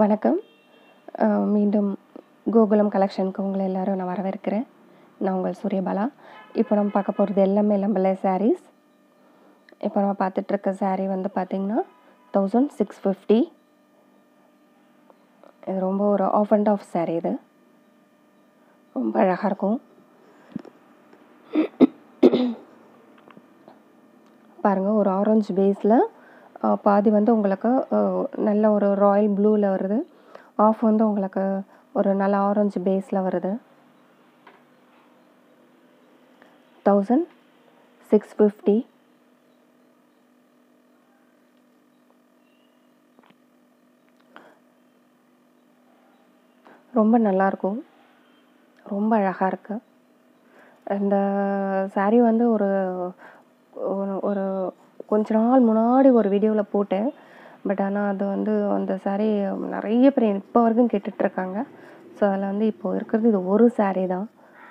வணக்கம் அஹ் மீண்டும் கோகுலம் கலெக்ஷனுக்கு உங்களை எல்லாரும் நான் வரவேற்கிறேன் நான் உங்கள் சூரியபாலா இப்போ நம்ம பார்க்க போகிறது எல்லாமே லம்பல சாரீஸ் இப்போ நம்ம பார்த்துட்ருக்க saree வந்து பார்த்திங்கன்னா தௌசண்ட் சிக்ஸ் ஃபிஃப்டி இது ரொம்ப ஒரு ஆஃப் அண்ட் ஆஃப் saree இது ரொம்ப அழகாக இருக்கும் பாருங்கள் ஒரு ஆரஞ்சு பேஸில் பாதி வந்து உங்களுக்கு அஹ், நல்ல ஒரு ராயல் ப்ளூவில் வருது ஆஃப் வந்து உங்களுக்கு ஒரு நல்ல ஆரஞ்சு பேஸில் வருது தௌசண்ட் சிக்ஸ் ஃபிஃப்டி ரொம்ப நல்லாயிருக்கும் ரொம்ப அழகாக இருக்கு இந்த saree வந்து ஒரு ஒரு- ஒரு கொஞ்ச நாள் முன்னாடி ஒரு வீடியோவில் போட்டேன் பட் ஆனால் அது வந்து அந்த saree நிறைய பேர் இப்போ வரைக்கும் கேட்டுட்ருக்காங்க ஸோ அதில் வந்து இப்போ இருக்கிறது இது ஒரு saree தான்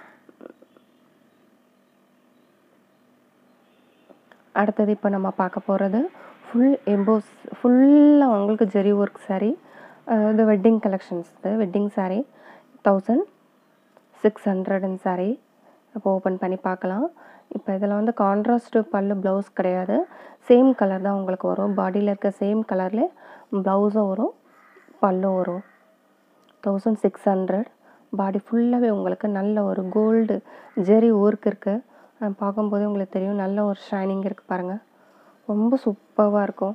அடுத்தது இப்போ நம்ம பார்க்க போகிறது ஃபுல் எம்போஸ் ஃபுல்லாக உங்களுக்கு ஜெரி ஒர்க் saree அஹ் இது வெட்டிங் கலெக்ஷன்ஸ் இது வெட்டிங் saree தௌசண்ட் சிக்ஸ் ஹண்ட்ரட்னு saree இப்போ ஓப்பன் பண்ணி பார்க்கலாம் இப்போ இதில் வந்து கான்ட்ராஸ்ட் பல்லு ப்ளவுஸ் கிடையாது சேம் கலர் தான் உங்களுக்கு வரும் பாடியில் இருக்க சேம் கலர்லேயே ப்ளவுஸும் வரும் பல்லும் வரும் தௌசண்ட் சிக்ஸ் ஹண்ட்ரட் பாடி ஃபுல்லாகவே உங்களுக்கு நல்ல ஒரு கோல்டு ஜெரி ஒர்க் இருக்குது பார்க்கும்போதே உங்களுக்கு தெரியும் நல்ல ஒரு ஷைனிங் இருக்குது பாருங்கள் ரொம்ப சூப்பராக இருக்கும்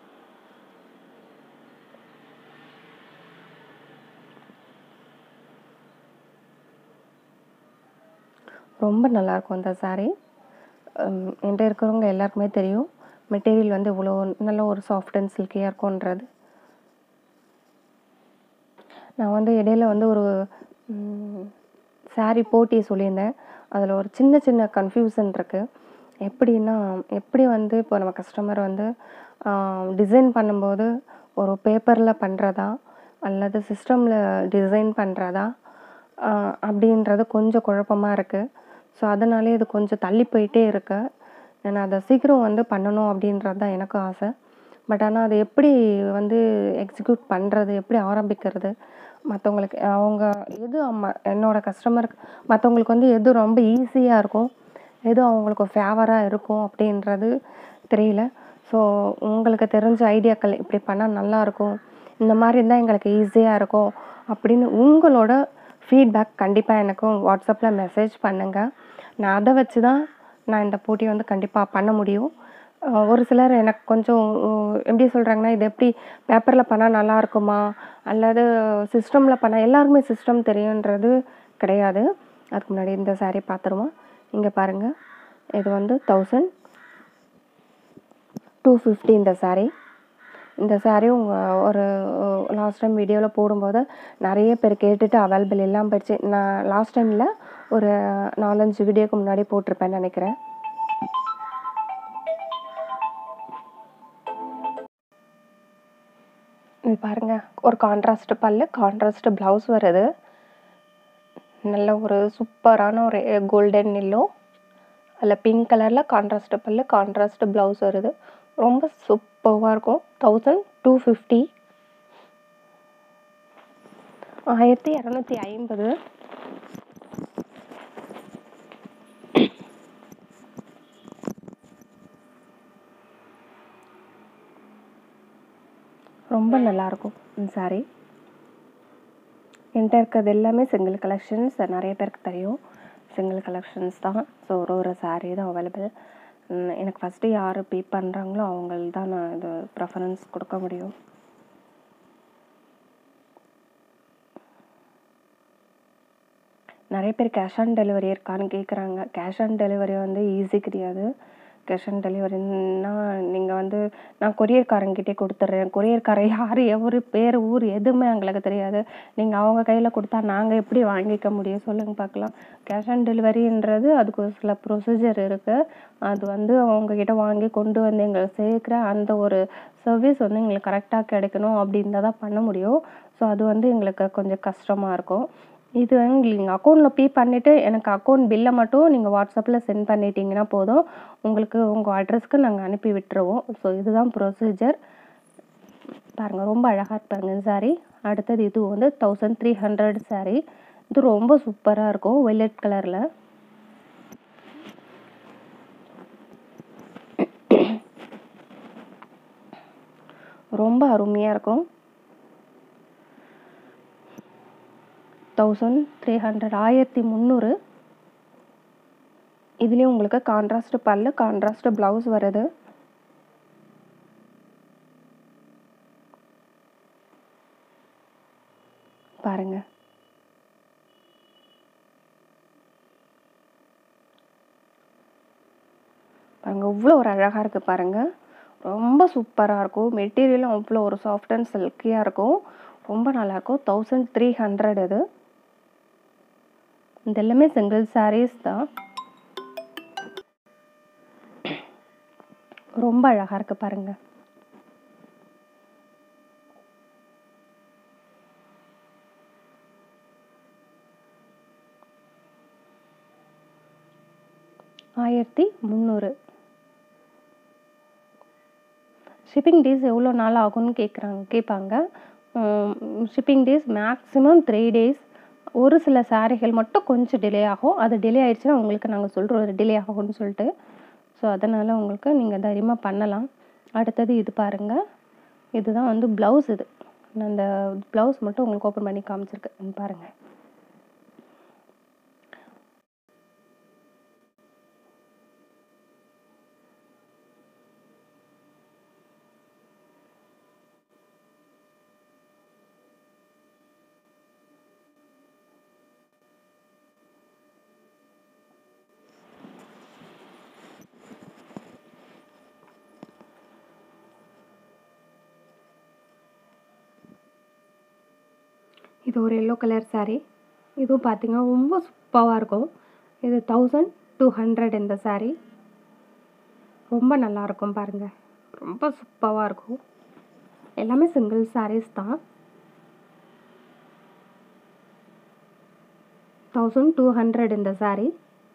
ரொம்ப நல்லாயிருக்கும் அந்த saree உம், என்கிட்ட இருக்கிறவங்க எல்லாருக்குமே தெரியும் மெட்டீரியல் வந்து இவ்வளோ நல்ல ஒரு சாஃப்ட் அண்ட் சில்கியாக இருக்கும்ன்றது நான் வந்து இடையில வந்து ஒரு saree போட்டி சொல்லியிருந்தேன் அதில் ஒரு சின்ன சின்ன கன்ஃபியூஷன் இருக்குது எப்படின்னா எப்படி வந்து இப்போ நம்ம கஸ்டமர் வந்து டிசைன் பண்ணும்போது ஒரு பேப்பரில் பண்ணுறதா அல்லது சிஸ்டமில் டிசைன் பண்ணுறதா அப்படின்றது கொஞ்சம் குழப்பமாக இருக்குது ஸோ அதனாலே இது கொஞ்சம் தள்ளி போயிட்டே இருக்கு நான் அதை சீக்கிரம் வந்து பண்ணணும் அப்படின்றது தான் எனக்கும் ஆசை பட் ஆனால் அது எப்படி வந்து எக்ஸிக்யூட் பண்ணுறது எப்படி ஆரம்பிக்கிறது மற்றவங்களுக்கு அவங்க எது அம்ம- என்னோட கஸ்டமருக்கு மற்றவங்களுக்கு வந்து எது ரொம்ப ஈஸியாக இருக்கும் எது அவங்களுக்கு ஃபேவராக இருக்கும் அப்படின்றது தெரியல ஸோ உங்களுக்கு தெரிஞ்ச ஐடியாக்கள் இப்படி பண்ணால் நல்லாயிருக்கும் இந்த மாதிரி இருந்தால் எங்களுக்கு ஈஸியாக இருக்கும் அப்படின்னு உங்களோட ஃபீட்பேக் கண்டிப்பாக எனக்கு வாட்ஸ்அப்பில் மெசேஜ் பண்ணுங்கள் நான் அதை வச்சு தான் நான் இந்த போட்டியை வந்து கண்டிப்பாக பண்ண முடியும் அஹ் ஒரு சிலர் எனக்கு கொஞ்சம் அஹ் எப்படி சொல்கிறாங்கன்னா இது எப்படி பேப்பரில் பண்ணால் நல்லா இருக்குமா அல்லது சிஸ்டமில் பண்ணால் எல்லாருக்குமே சிஸ்டம் தெரியுன்றது கிடையாது அதுக்கு முன்னாடி இந்த saree பார்த்துருவோம் இங்கே பாருங்கள் இது வந்து தௌசண்ட் டூ ஃபிஃப்டி இந்த saree இந்த saree உங்கள் ஒரு லாஸ்ட் டைம் வீடியோவில் போடும்போது நிறைய பேர் கேட்டுட்டு அவைலபிள் இல்லாமல் போயிடுச்சு நான் லாஸ்ட் டைமில் ஒரு நாலஞ்சு வீடியோக்கு முன்னாடி போட்டிருப்பேன்னு நினைக்கிறேன் இது பாருங்க ஒரு கான்ட்ராஸ்ட் பல்லு கான்ட்ராஸ்ட் ப்ளவுஸ் வருது நல்ல ஒரு சூப்பரான ஒரு கோல்டன் எல்லோ அதில் பிங்க் கலரில் கான்ட்ராஸ்ட் பல்லு கான்ட்ராஸ்ட் ப்ளவுஸ் வருது ரொம்ப சூப்பராக இருக்கும் தௌசண்ட் டூ ஃபிஃப்டி ஆயிரத்தி இரநூத்தி ஐம்பது ரொம்ப நல்லாயிருக்கும் இந்த saree என்கிட்ட இருக்கிறது எல்லாமே சிங்கிள் கலெக்ஷன்ஸ் நிறைய பேருக்கு தெரியும் சிங்கிள் கலெக்ஷன்ஸ் தான் ஸோ ஒரு ஒரு saree தான் அவைலபிள் எனக்கு ஃபஸ்ட்டு யார் பே பண்ணுறாங்களோ அவங்களுக்கு தான் நான் இது ப்ரெஃபரன்ஸ் கொடுக்க முடியும் நிறைய பேர் கேஷ் ஆன் டெலிவரி இருக்கான்னு கேட்குறாங்க கேஷ் ஆன் டெலிவரி வந்து ஈஸி கிடையாது கேஷ் ஆன் டெலிவரின்னா நீங்கள் வந்து நான் கொரியர்காரங்கிட்டே கொடுத்துட்றேன் கொரியர்காரர் யார் எவர் பேர் ஊர் எதுவுமே எங்களுக்கு தெரியாது நீங்கள் அவங்க கையில் கொடுத்தா நாங்கள் எப்படி வாங்கிக்க முடியும் சொல்லுங்கள் பார்க்கலாம் கேஷ் ஆன் டெலிவரின்றது அதுக்கு ஒரு சில ப்ரொசீஜர் இருக்குது அது வந்து அவங்கக்கிட்ட வாங்கி கொண்டு வந்து எங்களுக்கு சேர்க்குற அந்த ஒரு சர்வீஸ் வந்து எங்களுக்கு கரெக்டாக கிடைக்கணும் அப்படின்னு தான் பண்ண முடியும் ஸோ அது வந்து எங்களுக்கு கொஞ்சம் கஷ்டமாக இருக்கும் இது வந்து நீங்கள் அக்கௌண்ட்டில் பே பண்ணிவிட்டு எனக்கு அக்கௌண்ட் பில்லை மட்டும் நீங்கள் வாட்ஸ்அப்பில் சென்ட் பண்ணிட்டீங்கன்னா போதும் உங்களுக்கு உங்கள் அட்ரஸ்க்கு நாங்கள் அனுப்பி விட்டுருவோம் ஸோ இதுதான் ப்ரொசீஜர் பாருங்கள் ரொம்ப அழகாக இருப்பாங்க சாரி அடுத்தது இது வந்து தௌசண்ட் த்ரீ ஹண்ட்ரட் saree இது ரொம்ப சூப்பராக இருக்கும் violet கலரில் ரொம்ப அருமையாக இருக்கும் தௌசண்ட் த்ரீ ஹண்ட்ரட் ஆயிரத்தி முந்நூறு இதுலேயும் உங்களுக்கு கான்ட்ராஸ்ட் பல்லு கான்ட்ராஸ்ட் ப்ளவுஸ் வருது பாருங்க பாருங்க இவ்வளோ ஒரு அழகாக இருக்குது பாருங்க ரொம்ப சூப்பராக இருக்கும் மெட்டீரியலும் அவ்வளோ ஒரு சாஃப்ட் அண்ட் சில்கியாக இருக்கும் ரொம்ப நல்லாயிருக்கும் தௌசண்ட் த்ரீ ஹண்ட்ரட் இது இது எல்லாமே சிங்கிள் sarees தான் ரொம்ப அழகாக இருக்கு பாருங்க ஆயிரத்தி முந்நூறு ஷிப்பிங் டேஸ் எவ்வளோ நாள் ஆகும்னு கேட்குறாங்க கேட்பாங்க shipping days maximum three days ஒரு சில சாரிகள் மட்டும் கொஞ்சம் டிலே ஆகும் அது டிலே ஆயிடுச்சுன்னா உங்களுக்கு நாங்கள் சொல்கிறோம் டிலே ஆகும்னு சொல்லிட்டு ஸோ அதனால் உங்களுக்கு நீங்கள் தைரியமாக பண்ணலாம் அடுத்தது இது பாருங்கள் இதுதான் வந்து ப்ளவுஸ் இது நான் அந்த ப்ளவுஸ் மட்டும் உங்களுக்கு ஓப்பன் பண்ணி காமிச்சிருக்கேன் பாருங்கள் இது ஒரு எல்லோ கலர் saree இதுவும் பார்த்தீங்கன்னா ரொம்ப சூப்பராக இருக்கும் இது தௌசண்ட் டூ ஹண்ட்ரட் இந்த saree ரொம்ப நல்லா இருக்கும் பாருங்க ரொம்ப சூப்பராக இருக்கும் எல்லாமே சிங்கிள் sarees தான் தௌசண்ட் டூ ஹண்ட்ரட் இந்த saree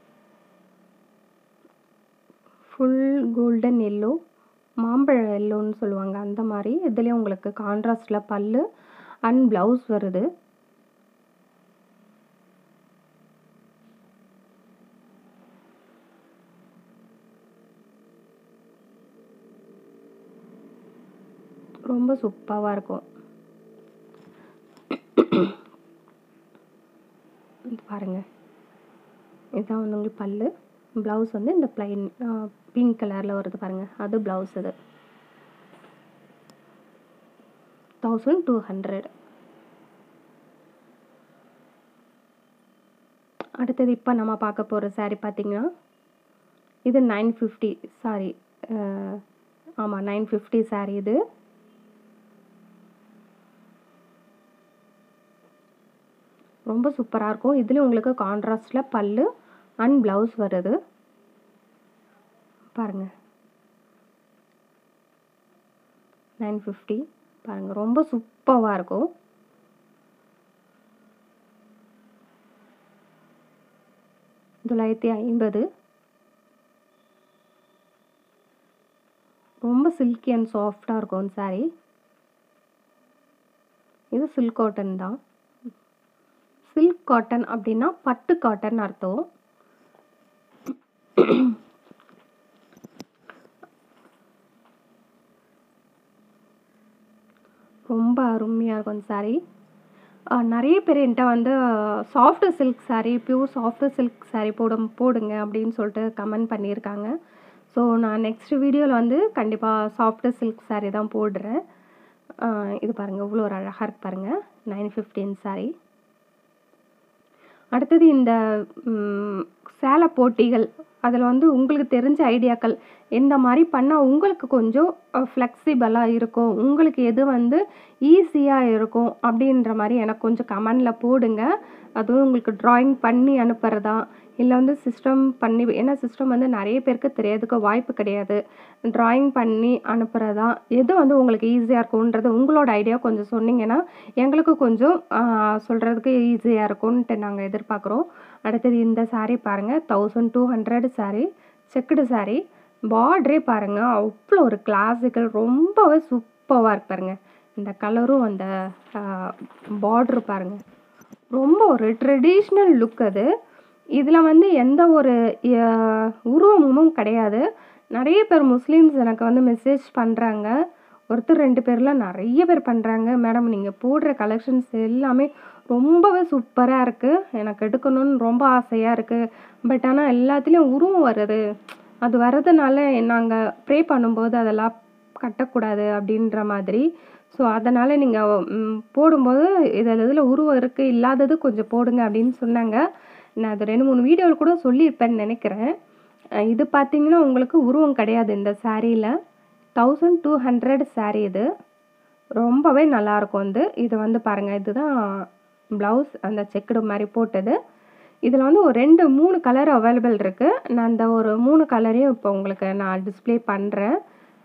ஃபுல் கோல்டன் எல்லோ மாம்பழ எல்லோன்னு சொல்லுவாங்க அந்த மாதிரி இதுலேயும் உங்களுக்கு கான்ட்ராஸ்டில் பல்லு அண்ட் ப்ளவுஸ் வருது ரொம்ப சூப்பராக இருக்கும் இது பாருங்க இதுதான் வந்து உங்களுக்கு பல்லு ப்ளவுஸ் வந்து இந்த பிளைன் பிங்க் கலரில் வருது பாருங்க அது ப்ளவுஸ் இது தௌசண்ட் டூ ஹண்ட்ரட் அடுத்தது இப்போ நம்ம பார்க்க போகிற saree பார்த்தீங்கன்னா இது நைன் ஃபிஃப்டி சாரி ஆமாம் நைன் ஃபிஃப்டி saree இது ரொம்ப சூப்பராக இருக்கும் இதுலேயும் உங்களுக்கு கான்ட்ராஸ்டில் பல்லு அண்ட் ப்ளவுஸ் வருது பாருங்கள் நைன் ஃபிஃப்டி பாருங்கள் ரொம்ப சூப்பராக இருக்கும் தொள்ளாயிரத்தி ஐம்பது ரொம்ப சில்கி அண்ட் சாஃப்டாக இருக்கும் saree இது சில்க் காட்டன் தான் சில்க் காட்டன் அப்படின்னா பட்டு காட்டன் அர்த்தம் ரொம்ப அருமையாக இருக்கும் saree ஆஹ் நிறைய பேர் என்கிட்ட வந்து soft silk saree pure soft silk saree போட போடுங்க அப்படின்னு சொல்லிட்டு கமெண்ட் பண்ணியிருக்காங்க ஸோ நான் நெக்ஸ்ட் வீடியோவில் வந்து கண்டிப்பாக சாஃப்ட் சில்க் saree தான் போடுறேன் ஆஹ் இது பாருங்கள் இவ்வளோ ஒரு அழகாக இருக்கு பாருங்கள் நைன் ஃபிஃப்டீன் saree அடுத்தது இந்த ம், சேலை போட்டிகள் அதில் வந்து உங்களுக்கு தெரிஞ்ச ஐடியாக்கள் எந்த மாதிரி பண்ணால் உங்களுக்கு கொஞ்சம் ஃப்ளெக்சிபிளாக இருக்கும் உங்களுக்கு எது வந்து ஈஸியாக இருக்கும் அப்படின்ற மாதிரி எனக்கு கொஞ்சம் கமெண்டில் போடுங்க அதுவும் உங்களுக்கு ட்ராயிங் பண்ணி அனுப்புகிறதா இல்லை வந்து சிஸ்டம் பண்ணி ஏன்னா சிஸ்டம் வந்து நிறைய பேருக்கு தெரியறதுக்கு வாய்ப்பு கிடையாது ட்ராயிங் பண்ணி அனுப்புகிறதா எது வந்து உங்களுக்கு ஈஸியாக இருக்கும்ன்றது உங்களோட ஐடியா கொஞ்சம் சொன்னீங்கன்னா எங்களுக்கு கொஞ்சம் சொல்கிறதுக்கு ஈஸியாக இருக்கும்ன்ட்டு நாங்கள் எதிர்பார்க்குறோம் அடுத்தது இந்த saree பாருங்கள் thousand two hundred saree checked saree பார்டரே பாருங்கள் அவ்வளோ ஒரு கிளாசிக்கல் ரொம்பவே சூப்பராக இருக்கு பாருங்க இந்த கலரும் அந்த பார்ட்ரு பாருங்கள் ரொம்ப ஒரு ட்ரெடிஷ்னல் லுக் அது இதில் வந்து எந்த ஒரு அஹ், உருவமும் கிடையாது நிறைய பேர் முஸ்லீம்ஸ் எனக்கு வந்து மெசேஜ் பண்ணுறாங்க ஒருத்தர் ரெண்டு பேர்லாம் நிறைய பேர் பண்ணுறாங்க மேடம் நீங்கள் போடுற கலெக்ஷன்ஸ் எல்லாமே ரொம்பவே சூப்பராக இருக்குது எனக்கு எடுக்கணும்னு ரொம்ப ஆசையாக இருக்குது பட் ஆனால் எல்லாத்துலேயும் உருவம் வருது அது வர்றதுனால நாங்கள் ப்ரே பண்ணும்போது அதெல்லாம் கட்டக்கூடாது அப்படின்ற மாதிரி ஸோ அதனால் நீங்கள் போடும்போது இதில் இதில் உருவம் இருக்குது இல்லாதது கொஞ்சம் போடுங்க அப்படின்னு சொன்னாங்க நான் அது ரெண்டு மூணு வீடியோவில் கூட சொல்லியிருப்பேன்னு நினைக்கிறேன் அஹ் இது பார்த்தீங்கன்னா உங்களுக்கு உருவம் கிடையாது இந்த சாரியில் தௌசண்ட் டூ ஹண்ட்ரட் saree இது ரொம்பவே நல்லாயிருக்கும் வந்து இது வந்து பாருங்கள் இதுதான் ப்ளவுஸ் அந்த செக்குடு மாதிரி போட்டது இதில் வந்து ஒரு ரெண்டு மூணு கலர் அவைலபிள் இருக்குது நான் அந்த ஒரு மூணு கலரையும் இப்போ உங்களுக்கு நான் டிஸ்ப்ளே பண்ணுறேன்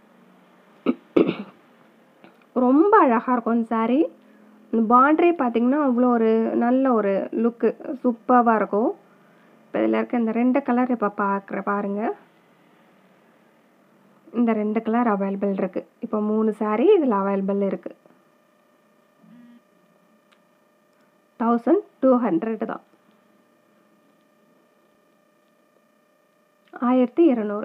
ரொம்ப அழகாக இருக்கும் இந்த saree இந்த பார்டரே பார்த்தீங்கன்னா அவ்வளோ ஒரு நல்ல ஒரு லுக்கு சூப்பராக இருக்கும் இப்போ இதில் இருக்க இந்த ரெண்டு கலர் இப்போ பார்க்குற பாருங்கள் இந்த ரெண்டு கலர் அவைலபிள் இருக்குது இப்போ மூணு saree இதில் அவைலபிள் இருக்குது தௌசண்ட் டூ ஹண்ட்ரட் தான் ஆயிரத்தி இரநூறு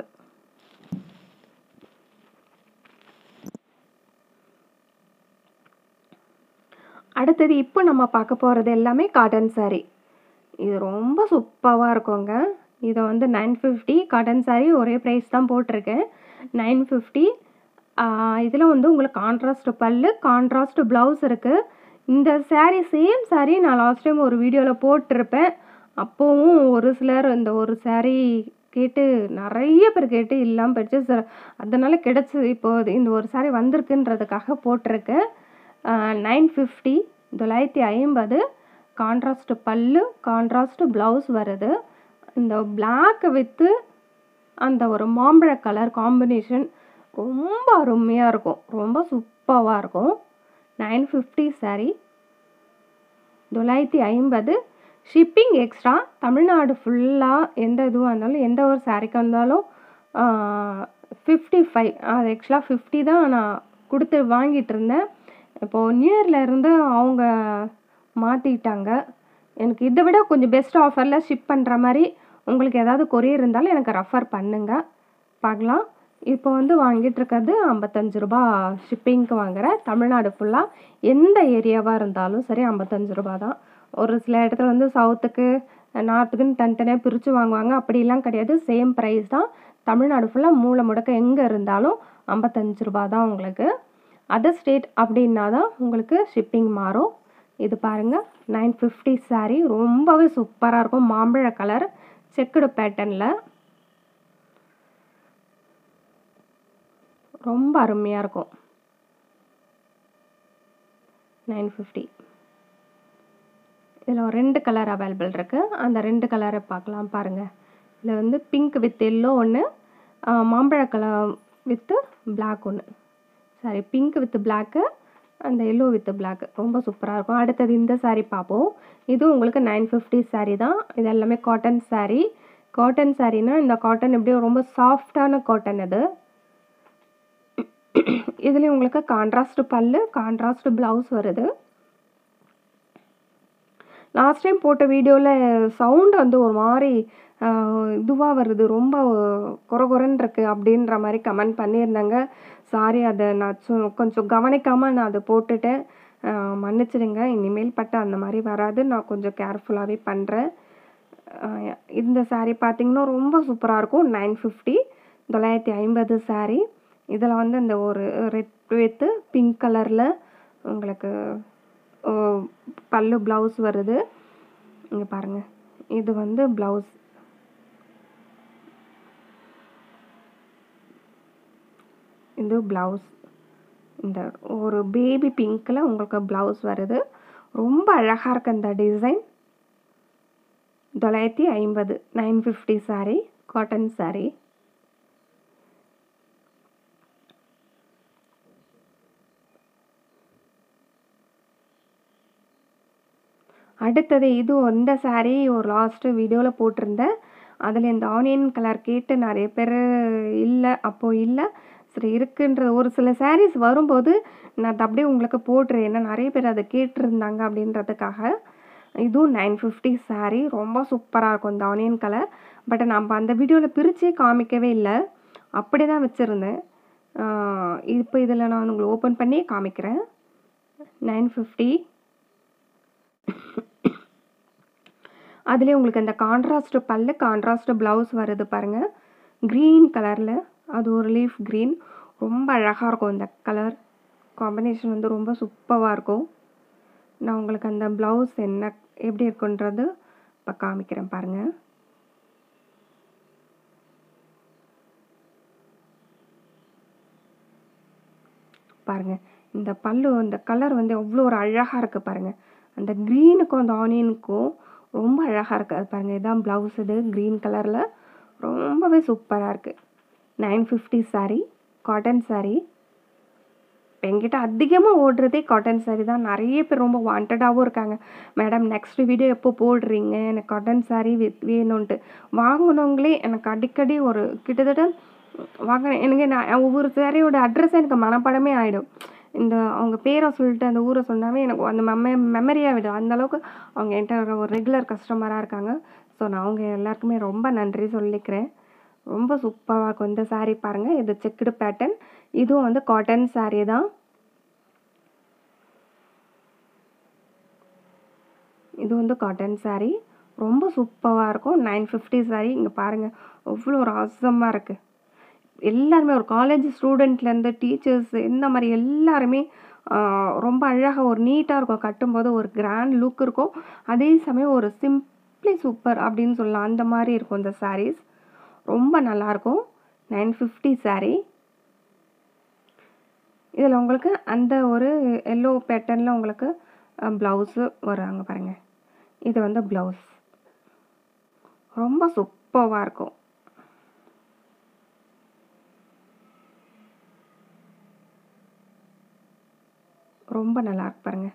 அடுத்தது இப்போ நம்ம பார்க்க போகிறது எல்லாமே காட்டன் saree இது ரொம்ப சூப்பராக இருக்குங்க இதை வந்து நைன் ஃபிஃப்டி காட்டன் saree ஒரே ப்ரைஸ் தான் போட்டிருக்கேன் நைன் ஃபிஃப்டி இதில் வந்து உங்களுக்கு கான்ட்ராஸ்ட் பல்லு கான்ட்ராஸ்ட் ப்ளவுஸ் இருக்குது இந்த saree சேம் saree நான் லாஸ்ட் டைம் ஒரு வீடியோவில் போட்டிருப்பேன் அப்போவும் ஒரு சிலர் இந்த ஒரு saree கேட்டு நிறைய பேர் கேட்டு இல்லாமல் போயிடுச்சு சார் அதனால் கிடச்சி இப்போ இந்த ஒரு saree வந்திருக்குன்றதுக்காக போட்டிருக்கேன் நைன் ஃபிஃப்டி தொள்ளாயிரத்தி ஐம்பது கான்ட்ராஸ்ட் பல்லு கான்ட்ராஸ்ட் ப்ளவுஸ் வருது இந்த Black வித்து அந்த ஒரு மாம்பழ கலர் காம்பினேஷன் ரொம்ப அருமையாக இருக்கும் ரொம்ப சூப்பராக இருக்கும் நைன் ஃபிஃப்டி saree தொள்ளாயிரத்தி ஐம்பது ஷிப்பிங் எக்ஸ்ட்ரா தமிழ்நாடு ஃபுல்லாக எந்த இதுவாக இருந்தாலும் எந்த ஒரு சாரிக்கு வந்தாலும் ஃபிஃப்டி ஃபைவ் அது ஆக்சுவலாக ஃபிஃப்டி தான் நான் கொடுத்து வாங்கிட்டு இருந்தேன் இப்போது நியூ இயர்ல இருந்து அவங்க மாற்றிட்டாங்க எனக்கு இதை விட கொஞ்சம் பெஸ்ட் ஆஃபரில் ஷிப் பண்ணுற மாதிரி உங்களுக்கு ஏதாவது கொரியர் இருந்தாலும் எனக்கு ரெஃபர் பண்ணுங்க பார்க்கலாம் இப்போ வந்து வாங்கிட்டு இருக்கிறது ஐம்பத்தஞ்சு ரூபா ஷிப்பிங்க்கு வாங்குறேன் தமிழ்நாடு ஃபுல்லாக எந்த ஏரியாவாக இருந்தாலும் சரி ஐம்பத்தஞ்சு ரூபா தான் ஒரு சில இடத்துல வந்து சவுத்துக்கு நார்த்துக்குன்னு தனித்தனியாக பிரித்து வாங்குவாங்க அப்படிலாம் கிடையாது சேம் ப்ரைஸ் தான் தமிழ்நாடு ஃபுல்லாக மூளை முடக்க எங்கே இருந்தாலும் ஐம்பத்தஞ்சு ரூபா தான் உங்களுக்கு அதர் ஸ்டேட் அப்படின்னா தான் உங்களுக்கு ஷிப்பிங் மாறும் இது பாருங்கள் நைன் ஃபிஃப்டி saree ரொம்பவே சூப்பராக இருக்கும் மாம்பழ கலர் செக்குடு பேட்டர்னில் ரொம்ப அருமையாக இருக்கும் நைன் ஃபிஃப்டி இதில் ஒரு ரெண்டு கலர் அவைலபிள் இருக்குது அந்த ரெண்டு கலரை பார்க்கலாம் பாருங்கள் இதில் வந்து பிங்க் வித் எல்லோ ஒன்று மாம்பழ கலர் வித்து பிளாக் ஒன்று சாரி பிங்க் வித் பிளாக்கு அந்த எல்லோ வித் பிளாக் ரொம்ப சூப்பராக இருக்கும் அடுத்தது இந்த saree பார்ப்போம் இது உங்களுக்கு நைன் ஃபிஃப்டி saree தான் இது எல்லாமே காட்டன் saree காட்டன் சாரீனா இந்த காட்டன் எப்படியும் ரொம்ப சாஃப்டான காட்டன் இது இதுலேயும் உங்களுக்கு கான்ட்ராஸ்ட் பல்லு கான்ட்ராஸ்ட் ப்ளவுஸ் வருது லாஸ்ட் டைம் போட்ட வீடியோவில் சவுண்ட் வந்து ஒரு மாதிரி இதுவாக வருது ரொம்ப குறை குறைன்னு இருக்கு அப்படின்ற மாதிரி கமெண்ட் பண்ணியிருந்தாங்க சாரி அதை நான் சு- கொஞ்சம் கவனிக்காமல் நான் அதை போட்டுட்டேன் ஆஹ் மன்னிச்சிடுங்க இனிமேல் பட்ட அந்த மாதிரி வராது நான் கொஞ்சம் கேர்ஃபுல்லாகவே பண்ணுறேன் இந்த saree பார்த்தீங்கன்னா ரொம்ப சூப்பராக இருக்கும் நைன் ஃபிஃப்டி தொள்ளாயிரத்தி ஐம்பது saree இதில் வந்து இந்த ஒரு ரெட் வித்து பிங்க் கலரில் உங்களுக்கு ஓ, பல்லு ப்ளவுஸ் வருது இங்கே பாருங்கள் இது வந்து ப்ளவுஸ் இது ப்ளவுஸ் இந்த ஒரு பேபி பிங்க்கில் உங்களுக்கு ப்ளவுஸ் வருது ரொம்ப அழகாக இருக்கு இந்த டிசைன் தொள்ளாயிரத்தி ஐம்பது nine fifty saree cotton saree அடுத்தது இது இந்த saree ஒரு லாஸ்ட்டு வீடியோவில் போட்டிருந்தேன் அதில் இந்த ஆனியன் கலர் கேட்டு நிறைய பேர் இல்லை அப்போது இல்லை சரி இருக்குன்ற ஒரு சில சாரீஸ் வரும்போது நான் அதை அப்படியே உங்களுக்கு போடுறேன் ஏன்னா நிறைய பேர் அதை கேட்டிருந்தாங்க அப்படின்றதுக்காக இதுவும் நைன் ஃபிஃப்டி saree ரொம்ப சூப்பராக இருக்கும் இந்த ஆனியன் கலர் பட் நம்ம அந்த வீடியோவில் பிரித்தே காமிக்கவே இல்லை அப்படி தான் வச்சுருந்தேன் இப்போ இதில் நான் உங்களுக்கு ஓப்பன் பண்ணி காமிக்கிறேன் நைன் ஃபிஃப்டி அதுலேயே உங்களுக்கு அந்த கான்ட்ராஸ்ட் பல்லு கான்ட்ராஸ்ட் ப்ளவுஸ் வருது பாருங்கள் க்ரீன் கலரில் அது ஒரு லீஃப் க்ரீன் ரொம்ப அழகாக இருக்கும் இந்த கலர் காம்பினேஷன் வந்து ரொம்ப சூப்பராக இருக்கும் நான் உங்களுக்கு அந்த ப்ளவுஸ் என்ன எப்படி இருக்குன்றது இப்போ காமிக்கிறேன் பாருங்கள் பாருங்கள் இந்த பல்லு இந்த கலர் வந்து எவ்வளோ ஒரு அழகாக இருக்குது பாருங்கள் அந்த க்ரீனுக்கும் அந்த ஆனியனுக்கும் ரொம்ப அழகாக இருக்குது அது பாருங்கள் இதான் ப்ளவுஸ் இது க்ரீன் கலரில் ரொம்பவே சூப்பராக இருக்குது nine fifty saree cotton saree இப்போ என்கிட்ட அதிகமாக ஓடுறதே காட்டன் saree தான் நிறைய பேர் ரொம்ப வாண்டடாகவும் இருக்காங்க மேடம் நெக்ஸ்ட் வீடியோ எப்போ போடுறீங்க எனக்கு காட்டன் saree வித் வேணும்ன்ட்டு வாங்கினவங்களே எனக்கு அடிக்கடி ஒரு கிட்டத்தட்ட வாங்க எனக்கு நான் ஒவ்வொரு சாரியோட அட்ரஸ் எனக்கு மனப்பாடமே ஆகிடும் இந்த அவங்க பேரை சொல்லிட்டு அந்த ஊரை சொன்னாவே எனக்கு அந்த மெம மெமரியாக விடும் அந்த அளவுக்கு அவங்க என்கிட்ட ஒரு ரெகுலர் கஸ்டமராக இருக்காங்க ஸோ நான் அவங்க எல்லாருக்குமே ரொம்ப நன்றி சொல்லிக்கிறேன் ரொம்ப சூப்பராக இருக்கும் இந்த saree பாருங்கள் இது செக்குடு பேட்டர்ன் இதுவும் வந்து காட்டன் saree தான் இது வந்து காட்டன் saree ரொம்ப சூப்பராக இருக்கும் நைன் ஃபிஃப்டி saree இங்கே பாருங்கள் அவ்வளோ ஒரு அவசமாக இருக்குது எல்லாருமே ஒரு காலேஜ் ஸ்டூடெண்ட்லேருந்து டீச்சர்ஸ் இந்த மாதிரி எல்லாருமே ஆஹ், ரொம்ப அழகாக ஒரு நீட்டாக இருக்கும் கட்டும்போது ஒரு கிராண்ட் லுக் இருக்கும் அதே சமயம் ஒரு சிம்பிளி சூப்பர் அப்படின்னு சொல்லலாம் அந்த மாதிரி இருக்கும் இந்த sarees ரொம்ப நல்லாயிருக்கும் நைன் ஃபிஃப்டி saree இதில் உங்களுக்கு அந்த ஒரு எல்லோ பேட்டர்னில் உங்களுக்கு ப்ளவுஸு வராங்க பாருங்கள் இது வந்து ப்ளவுஸ் ரொம்ப சூப்பராக இருக்கும் ரொம்ப நல்லா இருக்கு பாருங்க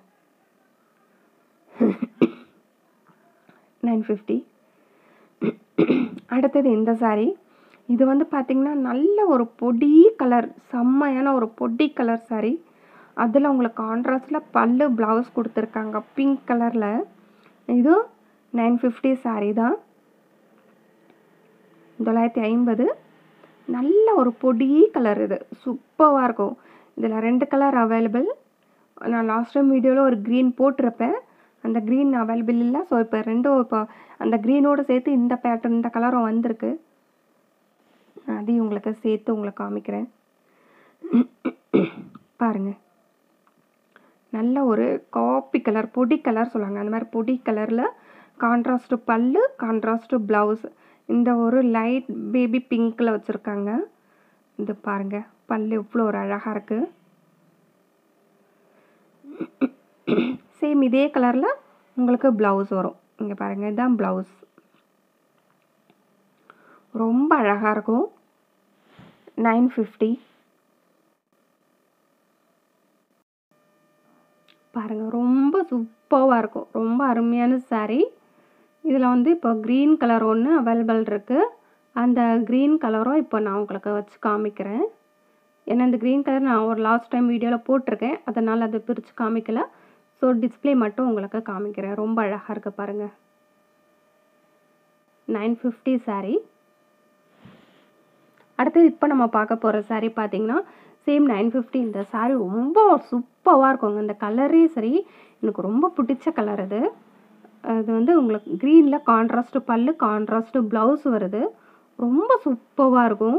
நைன் ஃபிஃப்டி அடுத்தது இந்த saree இது வந்து பார்த்திங்கன்னா நல்ல ஒரு பொடி கலர் செம்மையான ஒரு பொடி கலர் saree அதில் உங்களுக்கு கான்ட்ராஸ்டில் பல்லு ப்ளவுஸ் கொடுத்துருக்காங்க பிங்க் கலரில் இது நைன் ஃபிஃப்டி saree தான் தொள்ளாயிரத்தி ஐம்பது நல்ல ஒரு பொடி கலர் இது சூப்பராக இருக்கும் இதில் ரெண்டு கலர் அவைலபிள் நான் லாஸ்ட் டைம் வீடியோவில் ஒரு க்ரீன் போட்டிருப்பேன் அந்த க்ரீன் அவைலபிள் இல்லை ஸோ இப்போ ரெண்டும் இப்போ அந்த க்ரீனோடு சேர்த்து இந்த பேட்டர்ன் இந்த கலரும் வந்திருக்கு நான் அதையும் உங்களுக்கு சேர்த்து உங்களுக்கு காமிக்கிறேன் பாருங்கள் நல்ல ஒரு காப்பி கலர் பொடி கலர் சொல்லுவாங்க அந்த மாதிரி பொடி கலரில் கான்ட்ராஸ்ட் பல்லு கான்ட்ராஸ்ட் ப்ளவுஸ் இந்த ஒரு லைட் பேபி பிங்க்கில் வச்சுருக்காங்க இது பாருங்க பல்லு எவ்வளோ ஒரு அழகாக இருக்குது சேம் இதே கலரில் உங்களுக்கு ப்ளவுஸ் வரும் இங்கே பாருங்கள் இதுதான் ப்ளவுஸ் ரொம்ப அழகாக இருக்கும் நைன் ஃபிஃப்டி பாருங்கள் ரொம்ப சூப்பராக இருக்கும் ரொம்ப அருமையான saree இதில் வந்து இப்போ க்ரீன் கலர் ஒன்று அவைலபிள் இருக்குது அந்த க்ரீன் கலரும் இப்போ நான் உங்களுக்கு வச்சு காமிக்கிறேன் ஏன்னா இந்த க்ரீன் கலர் நான் ஒரு லாஸ்ட் டைம் வீடியோவில் போட்டிருக்கேன் அதனால் அதை பிரித்து காமிக்கல ஸோ டிஸ்ப்ளே மட்டும் உங்களுக்கு காமிக்கிறேன் ரொம்ப அழகாக இருக்குது பாருங்கள் நைன் ஃபிஃப்டி saree அடுத்தது இப்போ நம்ம பார்க்க போகிற saree பார்த்தீங்கன்னா சேம் நைன் ஃபிஃப்டி இந்த saree ரொம்ப சூப்பராக இருக்குங்க இந்த கலரே சரி எனக்கு ரொம்ப பிடிச்ச கலர் இது அது வந்து உங்களுக்கு க்ரீனில் கான்ட்ராஸ்ட் பல்லு கான்ட்ராஸ்ட் ப்ளவுஸ் வருது ரொம்ப சூப்பராக இருக்கும்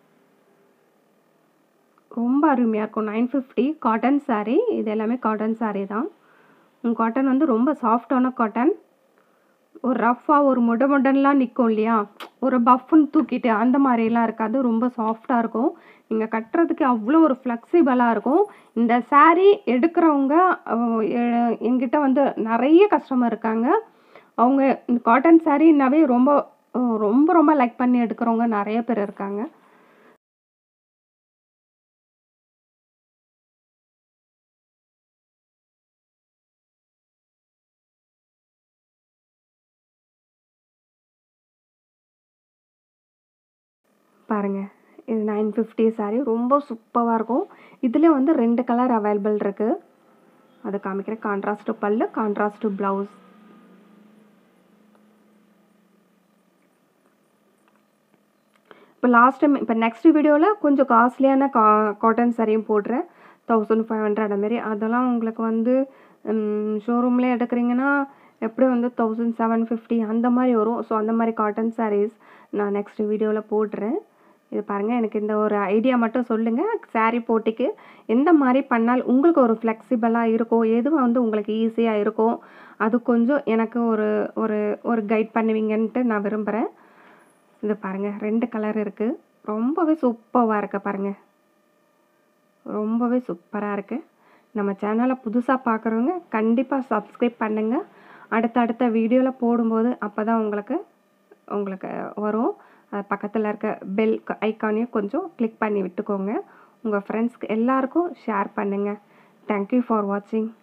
ரொம்ப அருமையாக இருக்கும் நைன் ஃபிஃப்டி காட்டன் saree இது எல்லாமே காட்டன் saree தான் காட்டன் வந்து ரொம்ப சாஃப்டான காட்டன் ஒரு ரஃப்பாக ஒரு முட முடன்லாம் நிற்கும் இல்லையா ஒரு பஃப்னு தூக்கிட்டு அந்த மாதிரிலாம் இருக்காது ரொம்ப சாஃப்டாக இருக்கும் நீங்கள் கட்டுறதுக்கு அவ்வளோ ஒரு ஃப்ளெக்சிபிளாக இருக்கும் இந்த saree எடுக்கிறவங்க அஹ், எ- என்கிட்ட வந்து நிறைய கஸ்டமர் இருக்காங்க அவங்க இந்த காட்டன் சாரீனாவே ரொம்ப அஹ், ரொம்ப ரொம்ப லைக் பண்ணி எடுக்கிறவங்க நிறைய பேர் இருக்காங்க பாருங்க இது நைன் ஃபிஃப்டி சாரீ ரொம்ப சூப்பராக இருக்கும் இதில் வந்து ரெண்டு கலர் அவைலபிள் இருக்குது அது காமிக்கிறேன் கான்ட்ராஸ்ட்டு பல்லு கான்ட்ராஸ்ட்டு ப்ளவுஸ் இப்போ லாஸ்ட் டைம் இப்போ நெக்ஸ்ட் வீடியோவில் கொஞ்சம் காஸ்ட்லியான கா காட்டன் சாரியும் போடுறேன் தௌசண்ட் ஃபைவ் ஹண்ட்ரட் மாரி அதெல்லாம் உங்களுக்கு வந்து ஷோரூம்லேயே எடுக்கிறீங்கன்னா எப்படி வந்து தௌசண்ட் செவன் ஃபிஃப்டி அந்த மாதிரி வரும் ஸோ அந்த மாதிரி காட்டன் சாரீஸ் நான் நெக்ஸ்ட் வீடியோவில் போடுறேன் இது பாருங்கள் எனக்கு இந்த ஒரு ஐடியா மட்டும் சொல்லுங்கள் saree போட்டிக்கு எந்த மாதிரி பண்ணால் உங்களுக்கு ஒரு ஃப்ளெக்சிபிளாக இருக்கும் எது வந்து உங்களுக்கு ஈஸியாக இருக்கும் அது கொஞ்சம் எனக்கு ஒரு ஒரு ஒரு கைட் பண்ணுவீங்கன்ட்டு நான் விரும்புகிறேன் இது பாருங்கள் ரெண்டு கலர் இருக்குது ரொம்பவே சூப்பராக இருக்கு பாருங்கள் ரொம்பவே சூப்பராக இருக்குது நம்ம சேனலை புதுசாக பார்க்குறவங்க கண்டிப்பாக சப்ஸ்கிரைப் பண்ணுங்கள் அடுத்தடுத்த வீடியோவில் போடும்போது அப்போ தான் உங்களுக்கு உங்களுக்கு வரும் அது பக்கத்தில் இருக்க பெல் ஐக்கானையும் கொஞ்சம் கிளிக் பண்ணி விட்டுக்கோங்க உங்கள் ஃப்ரெண்ட்ஸ்க்கு எல்லாருக்கும் ஷேர் பண்ணுங்கள் தேங்க்யூ ஃபார் வாட்சிங்